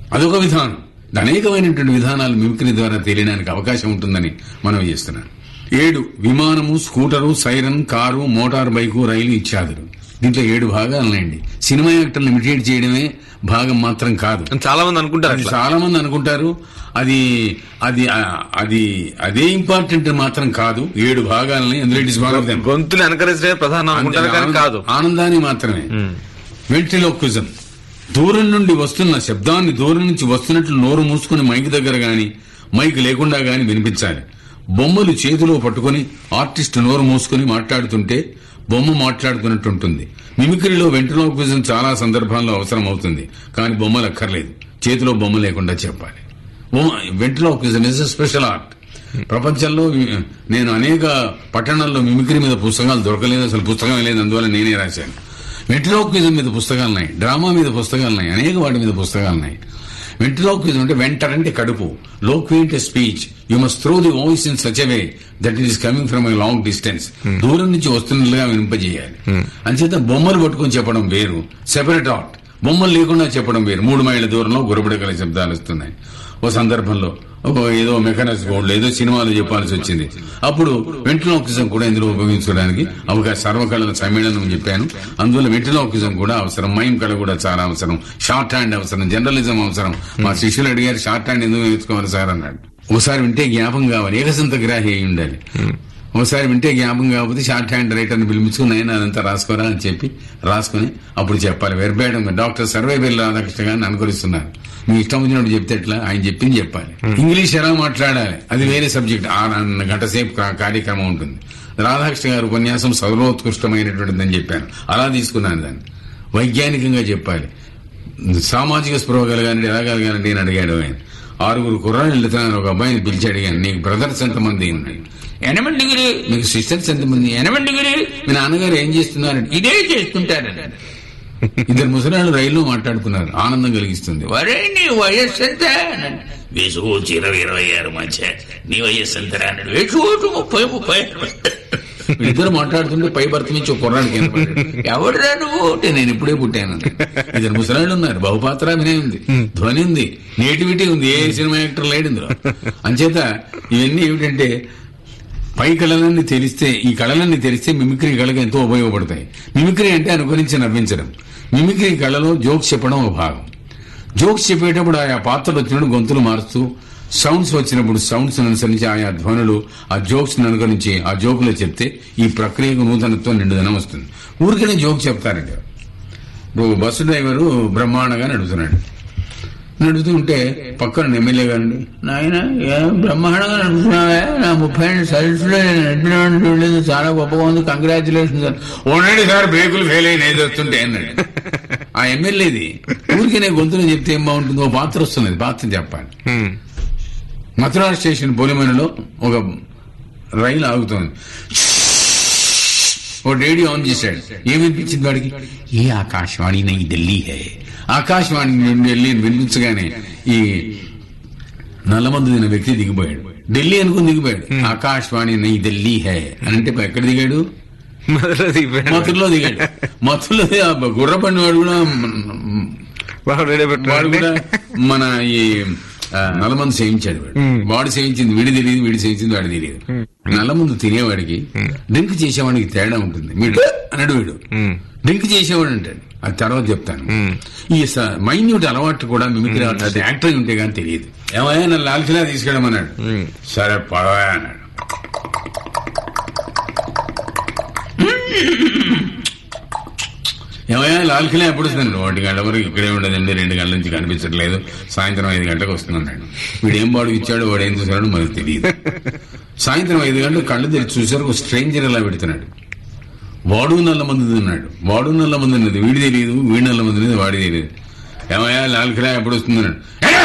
అదొక విధానం అనేకమైనటువంటి విధానాలు మిమిక్రీ ద్వారా తెలియడానికి అవకాశం ఉంటుందని మనం చేస్తున్నాం ఏడు విమానము scooter siren car motor bike రైలు ఇత్యాదులు దీంట్లో ఏడు భాగాలు ఉన్నాయండి సినిమా యాక్టర్లు ఇమిటేట్ చేయడమే భాగం మాత్రం కాదు చాలా మంది అనుకుంటారు అది అట్లా చాలా మంది అనుకుంటారు అది అది ఆ, అది అదే ఇంపార్టెంట్ మాత్రం కాదు ఏడు భాగాలని అందులో it is one of them గొంతులు వెనకరేసే ప్రధానం అనుకుంటారు కానీ కాదు ఆనందాన్ని మాత్రమే వెంట్రిలోక్విజం దూరం నుండి వస్తున్న శబ్దాన్ని దూరం నుంచి వస్తున్నట్లు నోరు మూసుకుని మైక్ దగ్గర గాని మైక్ లేకుండా గాని వినిపించాలి బొమ్మలు చేతిలో పట్టుకుని ఆర్టిస్ట్ నోరు మూసుకుని మాట్లాడుతుంటే బొమ్మ మాట్లాడుతున్నట్టు ఉంటుంది మిమిక్రీలో వెంట్రిలోక్విజం చాలా సందర్భాల్లో అవసరం అవుతుంది కానీ బొమ్మలు అక్కర్లేదు చేతిలో బొమ్మ లేకుండా చెప్పాలి వెంట్రిలోక్విజం ఇస్ స్పెషల్ ఆర్ట్ ప్రపంచంలో వి- నేను అనేక పట్టణాల్లో మిమిక్రీ మీద పుస్తకాలు దొరకలేదు అసలు పుస్తకం లేదు అందువల్ల నేనే రాశాను వెంట్రిలోక్విజం మీద పుస్తకాలు ఉన్నాయి డ్రామా మీద పుస్తకాలు ఉన్నాయి అనేక వాటి మీద పుస్తకాలు ఉన్నాయి వెంట్రిలోక్విజం అంటే వెంటర్ అంటే కడుపు లోక్వి అంటే speech you must throw the voice in such way that is coming from a long distance దూరం నుంచి వస్తున్నట్లుగా వినింపజేయాలి అంచేత బొమ్మలు పట్టుకొని చెప్పడం వేరు సెపరేట్ ఆర్ట్ బొమ్మలు లేకుండా చెప్పడం వేరు మూడు మైళ్ళ దూరంలో గురబడగల శబ్దాలు వస్తున్నాయి ఓ సందర్భంలో ఒక ఏదో మెకానిక్స్ బోర్డులో ఏదో సినిమాలు చెప్పాల్సి వచ్చింది అప్పుడు వెంట్రలోకిజం కూడా ఇందులో ఉపయోగించుకోవడానికి అవకాశం సర్వకళల సమ్మేళనం చెప్పాను అందువల్ల వెంట్రలోకిజం కూడా అవసరం మైమ్ కళ కూడా చాలా అవసరం షార్ట్ హ్యాండ్ అవసరం జర్నలిజం అవసరం మా శిష్యులు అడిగారు షార్ట్ హ్యాండ్ ఎందుకు నేర్చుకోవాలి సార్ అన్నాడు ఒకసారి వింటే జ్ఞాపం కావాలి ఏకసంత గ్రాహి అయి ఉండాలి ఒకసారి వింటే జ్ఞాపం కాకపోతే షార్ట్ హ్యాండ్ రైటర్ని పిలిపించుకుని ఆయన అదంతా రాసుకోరా అని చెప్పి రాసుకుని అప్పుడు చెప్పాలి వెర్బేయడం డాక్టర్ సర్వేపల్లి రాధాకృష్ణ గారిని అనుకరిస్తున్నారు మీ ఇష్టం వచ్చినప్పుడు చెప్తే ఎట్లా ఆయన చెప్పింది చెప్పాలి ఇంగ్లీష్ ఎలా మాట్లాడాలి అది వేరే సబ్జెక్ట్ ఆ గంట సేపు కా- కార్యక్రమం ఉంటుంది రాధాకృష్ణ గారి ఉపన్యాసం సర్వోత్కృష్టమైనటువంటిదని చెప్పాను అలా తీసుకున్నాను దాన్ని వైజ్ఞానికంగా చెప్పాలి సామాజిక స్పృహ కలగాలంటే ఎలా కలగాలంటే అని అడిగాడు ఆయన ఆరుగురు కుర్రాళ్ళు వెళ్తున్నాను ఒక అబ్బాయిని పిలిచి అడిగాను నీకు బ్రదర్స్ ఎంతమంది ఉన్నాయి ఎనమంది డిగ్రీ మీకు సిస్టర్స్ ఎంతమంది ఎనమంది డిగ్రీ మీ నాన్నగారు ఏం చేస్తున్నారంటే ఇదే చేస్తుంటారండి ఇద్దరు ముసలాళ్ళు రైల్లో మాట్లాడుకున్నారు ఆనందం కలిగిస్తుంది వరే నీ వయస్సు ఎంత అన్నాడు. వేసుకోవచ్చు ఇరవై ఇరవై ఆరు మధ్య నీ వయస్సు ఎంత అన్నాడు వేసుకోవచ్చు ముప్పై ముప్పై ఆరు. ఇద్దరు మాట్లాడుతుంటే పై భర్త నుంచి ఒక కుర్రాడికి ఎవడురా నువ్వు అంటే నేను ఇప్పుడే పుట్టాను అన్నాడు. ఇద్దరు ముసలాళ్ళు ఉన్నారు బహుపాత్ర అభినయం ఉంది ధ్వని ఉంది నేటివిటీ ఉంది ఏ సినిమా యాక్టర్ లేడు ఇందులో అంచేత ఇవన్నీ ఏమిటంటే పై కళలన్నీ తెలిస్తే ఈ కళలన్నీ తెలిస్తే మిమిక్రీ కళకు ఎంతో ఉపయోగపడతాయి మిమిక్రీ అంటే అనుకరించి నవ్వించడం మిమిక్రీ కళలో జోక్స్ చెప్పడం ఒక భాగం జోక్స్ చెప్పేటప్పుడు ఆయా పాత్రలు వచ్చినప్పుడు గొంతులు మారుస్తూ సౌండ్స్ వచ్చినప్పుడు సౌండ్స్ అనుసరించి ఆయా ధ్వనులు ఆ జోక్స్ అనుకరించి ఆ జోకులు చెప్తే ఈ ప్రక్రియకు నూతనత్వం నిండుదనం వస్తుంది ఊరికనే జోక్ చెప్తారండి ఇప్పుడు బస్సు డ్రైవరు బ్రహ్మాండంగా నడుపుతున్నాడు నడుపుతూ ఉంటే పక్కన ఎమ్మెల్యే గారండి నాయన ఏం బ్రహ్మాండంగా నడుపుతున్నావే నా ముప్పై ఏళ్ళు సర్వీస్ లో నేను నడిపినామని చూడలేదు చాలా గొప్పగా ఉంది కంగ్రాచులేషన్ సార్ ఉండండి సార్ బ్రేకులు ఫెయిల్ అయిన ఏది వస్తుంటే అన్నాడు ఆ ఎమ్మెల్యేది ఊరికే గొంతులో చెప్తే ఏం బాగుంటుందో ఓ పాత్ర వస్తున్నది పాత్ర చెప్పాలి హ్మ్. మథురా స్టేషన్ పోలిమనలో ఒక రైలు ఆగుతోంది ఓ రేడియో ఆన్ చేశాడు ఏం వినిపించింది వాడికి ఏ ఆకాశవాణి నై ఢిల్లీ హే ఆకాశవాణి నుండి ఢిల్లీ అని వినిపించగానే ఈ నల్లమందు తిన వ్యక్తి దిగిపోయాడు ఢిల్లీ అనుకుని దిగిపోయాడు ఆకాశవాణి నై ఢిల్లీ హే అని అంటే ఎక్కడ దిగాడు మొదలు దిగిపోయాడు. మథురలో దిగాడు మథురలో ఆ గుర్రపండి వాడు కూడా వాడు రేడియో వాడు పెట్టాడు కూడా మన ఈ ఆ, నల్లమందు సేవించాడు వాడు వాడు సేవించింది వీడి తెలియదు వీడి సేవించింది వాడి తెలియదు నల్లమందు తినేవాడికి డ్రింక్ చేసేవాడికి తేడా ఉంటుంది వీడు అన్నాడు వీడు డ్రింక్ చేసేవాడు అంటాడు అది తర్వాత చెప్తాను ఈ మైన్యూట్ అలవాటు కూడా మిమిక్రీ ఆర్టిస్ట్ యాక్టర్ ఉంటే కానీ తెలియదు ఏమయ్యా నన్ను లాల్ కిలా తీసుకెళ్ళమన్నాడు సరే పడవా అన్నాడు ఏమయ్యా లాల్ కిలా ఎప్పుడు వస్తుంది ఒకటి గంటల వరకు ఇక్కడే ఉండదండి రెండు గంటల నుంచి కనిపించట్లేదు సాయంత్రం ఐదు గంటలకు వస్తున్నాడు వీడు ఏం బాడు ఇచ్చాడు వాడు ఏం చూసాడో మనకు తెలియదు సాయంత్రం ఐదు గంటలు కళ్ళు తెరిచి చూసారు ఒక స్ట్రేంజర్ అలా పెడుతున్నాడు వాడు నల్ల మంది ఉన్నాడు వాడు నల్ల మంది ఉన్నది వీడి తెలియదు వీడి నల్ల మంది ఉన్నది వాడి తెలియదు ఏమయ్యా లాల్ కిలా ఎప్పుడు వస్తుందన్నాడు "ఏడా!"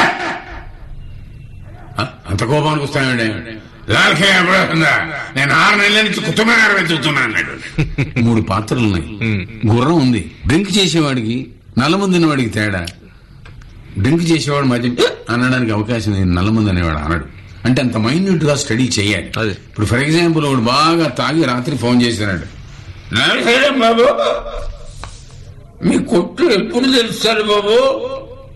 "ఆ, అంత కోపానికి వస్తానండి లాల్ కిలా ఎప్పుడు వస్తుందా నేను ఆరు నెలల నుంచి కుటుంబం వెతుకుతున్నా అన్నాడు మూడు పాత్రలు ఉన్నాయి గుర్రం ఉంది డ్రింక్ చేసేవాడికి నల్లమంది ఉన్నవాడికి తేడా డ్రింక్ చేసేవాడు మధ్య అనడానికి అవకాశం లేదు నల్లమంది అనేవాడు అనడు అంటే అంత మైన్యూట్ గా స్టడీ చేయాలి అదే. ఇప్పుడు ఫర్ ఎగ్జాంపుల్ వాడు బాగా తాగి రాత్రి ఫోన్ చేసినాడు నమస్కారం బాబు మీ కొట్టు ఎప్పుడు తెలుస్తారు బాబు